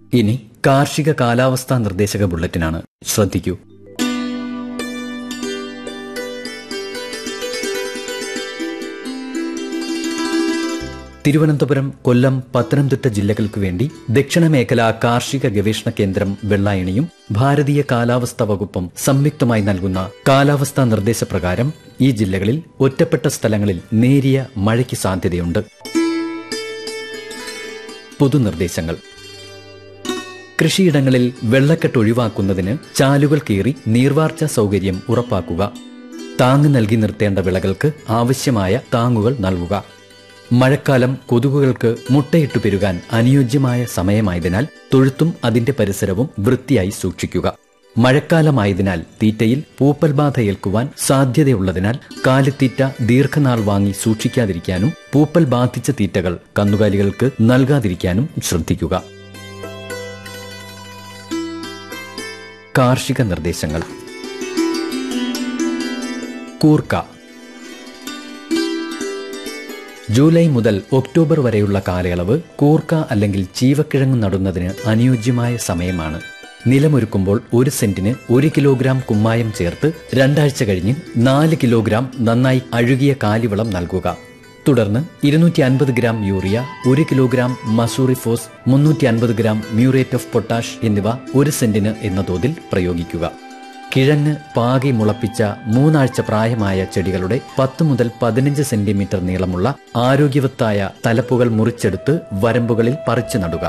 ഇനി കാർഷിക കാലാവസ്ഥാ നിർദ്ദേശക ബുള്ളറ്റിനാണ് ശ്രദ്ധിക്കൂ തിരുവനന്തപുരം കൊല്ലം പത്തനംതിട്ട ജില്ലകൾക്ക് വേണ്ടി ദക്ഷിണ മേഖല കാർഷിക ഗവേഷണ കേന്ദ്രം വെള്ളായണിയും ഭാരതീയ കാലാവസ്ഥാ വകുപ്പും സംയുക്തമായി നൽകുന്ന കാലാവസ്ഥാ നിർദ്ദേശപ്രകാരം ഈ ജില്ലകളിൽ ഒറ്റപ്പെട്ട സ്ഥലങ്ങളിൽ നേരിയ മഴയ്ക്ക് സാധ്യതയുണ്ട് പൊതുനിർദ്ദേശങ്ങൾ കൃഷിയിടങ്ങളിൽ വെള്ളക്കെട്ട് ഒഴിവാക്കുന്നതിന് ചാലുകൾ കീറി നീർവാർച്ച സൗകര്യം ഉറപ്പാക്കുക താങ്ങ് നൽകി നിർത്തേണ്ട വിളകൾക്ക് ആവശ്യമായ താങ്ങുകൾ നൽകുക മഴക്കാലം കൊതുകുകൾക്ക് മുട്ടയിട്ടു പെരുകാൻ അനുയോജ്യമായ സമയമായതിനാൽ തൊഴുത്തും അതിന്റെ പരിസരവും വൃത്തിയായി സൂക്ഷിക്കുക മഴക്കാലമായതിനാൽ തീറ്റയിൽ പൂപ്പൽ ബാധ ഏൽക്കുവാൻ സാധ്യതയുള്ളതിനാൽ കാലിത്തീറ്റ ദീർഘനാൾ വാങ്ങി സൂക്ഷിക്കാതിരിക്കാനും പൂപ്പൽ ബാധിച്ച തീറ്റകൾ കന്നുകാലികൾക്ക് നൽകാതിരിക്കാനും ശ്രദ്ധിക്കുക കാർഷിക നിർദ്ദേശങ്ങൾ കൂർക്ക ജൂലൈ മുതൽ ഒക്ടോബർ വരെയുള്ള കാലയളവ് കൂർക്ക അല്ലെങ്കിൽ ചീവക്കിഴങ്ങ് നടുന്നതിന് അനുയോജ്യമായ സമയമാണ് നിലമൊരുക്കുമ്പോൾ ഒരു സെന്റിന് ഒരു കിലോഗ്രാം കുമ്മായം ചേർത്ത് രണ്ടാഴ്ച കഴിഞ്ഞ് നാല് കിലോഗ്രാം നന്നായി അഴുകിയ കാലിവളം നൽകുക തുടർന്ന് ഇരുന്നൂറ്റി അൻപത് ഗ്രാം യൂറിയ ഒരു കിലോഗ്രാം മസൂറിഫോസ് മുന്നൂറ്റി അൻപത് ഗ്രാം മ്യൂറേറ്റ് ഓഫ് പൊട്ടാഷ് എന്നിവ ഒരു സെന്റിന് എന്ന തോതിൽ പ്രയോഗിക്കുക കിഴങ്ങ് പാകി മുളപ്പിച്ച മൂന്നാഴ്ച പ്രായമായ ചെടികളുടെ പത്ത് മുതൽ പതിനഞ്ച് സെന്റിമീറ്റർ നീളമുള്ള ആരോഗ്യവത്തായ തലപ്പുകൾ മുറിച്ചെടുത്ത് വരമ്പുകളിൽ പറിച്ചു നടുക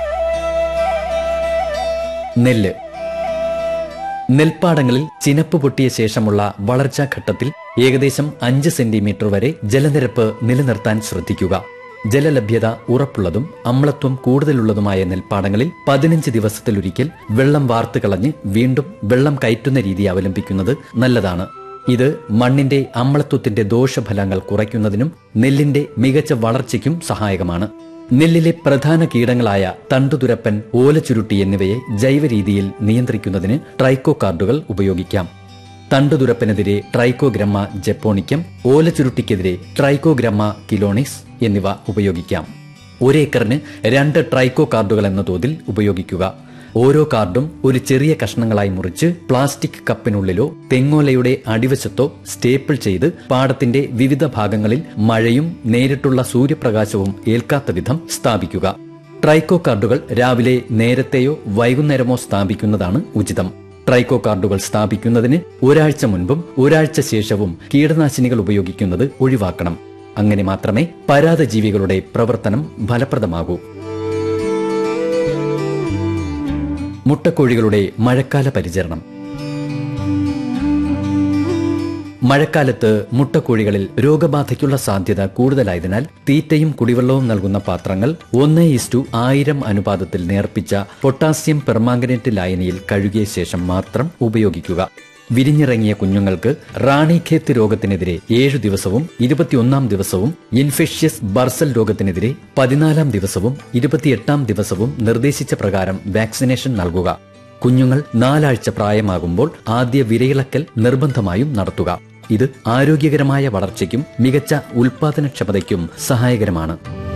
നെല്ല് നെൽപ്പാടങ്ങളിൽ ചിനപ്പ് പൊട്ടിയ ശേഷമുള്ള വളർച്ചാ ഘട്ടത്തിൽ ഏകദേശം അഞ്ച് സെന്റിമീറ്റർ വരെ ജലനിരപ്പ് നിലനിർത്താൻ ശ്രദ്ധിക്കുക ജലലഭ്യത ഉറപ്പുള്ളതും അമ്ലത്വം കൂടുതലുള്ളതുമായ നെൽപ്പാടങ്ങളിൽ പതിനഞ്ച് ദിവസത്തിലൊരിക്കൽ വെള്ളം വാർത്ത് കളഞ്ഞ് വീണ്ടും വെള്ളം കയറ്റുന്ന രീതി അവലംബിക്കുന്നത് നല്ലതാണ് ഇത് മണ്ണിന്റെ അമ്ലത്വത്തിന്റെ ദോഷഫലങ്ങൾ കുറയ്ക്കുന്നതിനും നെല്ലിന്റെ മികച്ച വളർച്ചയ്ക്കും സഹായകമാണ് നെല്ലിലെ പ്രധാന കീടങ്ങളായ തണ്ടുതുരപ്പൻ ഓലച്ചുരുട്ടി എന്നിവയെ ജൈവരീതിയിൽ നിയന്ത്രിക്കുന്നതിന് ട്രൈക്കോ കാർഡുകൾ ഉപയോഗിക്കാം തണ്ടുതുരപ്പനെതിരെ ട്രൈക്കോഗ്രമ്മ ജപ്പോണിക്കം ഓലച്ചുരുട്ടിക്കെതിരെ ട്രൈക്കോഗ്രമ്മ കിലോണിസ് എന്നിവ ഉപയോഗിക്കാം ഒരേക്കറിന് രണ്ട് ട്രൈക്കോ കാർഡുകൾ എന്ന തോതിൽ ഉപയോഗിക്കുക ഓരോ കാർഡും ഒരു ചെറിയ കഷ്ണങ്ങളായി മുറിച്ച് പ്ലാസ്റ്റിക് കപ്പിനുള്ളിലോ തെങ്ങോലയുടെ അടിവശത്തോ സ്റ്റേപ്പിൾ ചെയ്ത് പാടത്തിന്റെ വിവിധ ഭാഗങ്ങളിൽ മഴയും നേരിട്ടുള്ള സൂര്യപ്രകാശവും ഏൽക്കാത്ത വിധം സ്ഥാപിക്കുക ട്രൈക്കോ കാർഡുകൾ രാവിലെ നേരത്തെയോ വൈകുന്നേരമോ സ്ഥാപിക്കുന്നതാണ് ഉചിതം ട്രൈക്കോ കാർഡുകൾ സ്ഥാപിക്കുന്നതിന് ഒരാഴ്ച മുൻപും ഒരാഴ്ച ശേഷവും കീടനാശിനികൾ ഉപയോഗിക്കുന്നത് ഒഴിവാക്കണം അങ്ങനെ മാത്രമേ പരാതജീവികളുടെ പ്രവർത്തനം ഫലപ്രദമാകൂ മുട്ടക്കോഴികളുടെ മഴക്കാല പരിചരണം മഴക്കാലത്ത് മുട്ടക്കോഴികളിൽ രോഗബാധയ്ക്കുള്ള സാധ്യത കൂടുതലായതിനാൽ തീറ്റയും കുടിവെള്ളവും നൽകുന്ന പാത്രങ്ങൾ ഒന്ന് ഇസ്റ്റു ആയിരം അനുപാതത്തിൽ നേർപ്പിച്ച പൊട്ടാസ്യം പെർമാംഗനേറ്റ് ലായനിയിൽ കഴുകിയ ശേഷം മാത്രം ഉപയോഗിക്കുക വിരിഞ്ഞിറങ്ങിയ കുഞ്ഞുങ്ങൾക്ക് റാണിഖേത്ത് രോഗത്തിനെതിരെ ഏഴു ദിവസവും ഇരുപത്തിയൊന്നാം ദിവസവും ഇൻഫെഷ്യസ് ബർസൽ രോഗത്തിനെതിരെ പതിനാലാം ദിവസവും ഇരുപത്തിയെട്ടാം ദിവസവും നിർദ്ദേശിച്ച പ്രകാരം വാക്സിനേഷൻ നൽകുക കുഞ്ഞുങ്ങൾ നാലാഴ്ച പ്രായമാകുമ്പോൾ ആദ്യ വിരയിളക്കൽ നിർബന്ധമായും നടത്തുക ഇത് ആരോഗ്യകരമായ വളർച്ചയ്ക്കും മികച്ച ഉൽപാദനക്ഷമതയ്ക്കും സഹായകരമാണ്